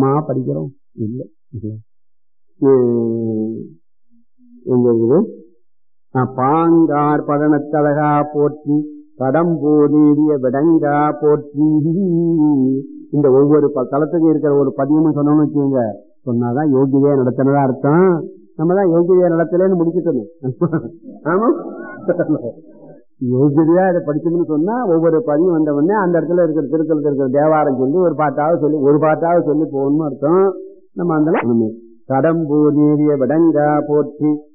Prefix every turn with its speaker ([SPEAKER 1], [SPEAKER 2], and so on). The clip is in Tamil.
[SPEAKER 1] மா படிக்கிறோம் இல்லை இல்லை. உம், எங்க இருக்குது ஆ, பாங்கார் பழனத்தழகா போற்றி கடம்போதேறிய விடங்கா போற்றி இந்த ஒவ்வொரு ப- தளத்துக்கும் இருக்கிற ஒரு பதியமும் சொன்னோம்னு வச்சுக்கோங்க சொன்னாதான் யோகிதையா நடத்தினதா அர்த்தம் நம்ம தான் யோகிதையா நடத்தலன்னு முடிச்சுட்டோம் ஆமா யோகிதையா இதை படிச்சோம்னு சொன்னா ஒவ்வொரு பதியம் வந்த உடனே அந்த இடத்துல இருக்கிற திருத்தலத்தில் இருக்கிற தேவாரம் சொல்லி ஒரு பாட்டாவது சொல்லி ஒரு பாட்டாவது சொல்லி போகணும்னு அர்த்தம் நம்ம அந்த கடம்பூர் நேரிய விடங்கா போற்றி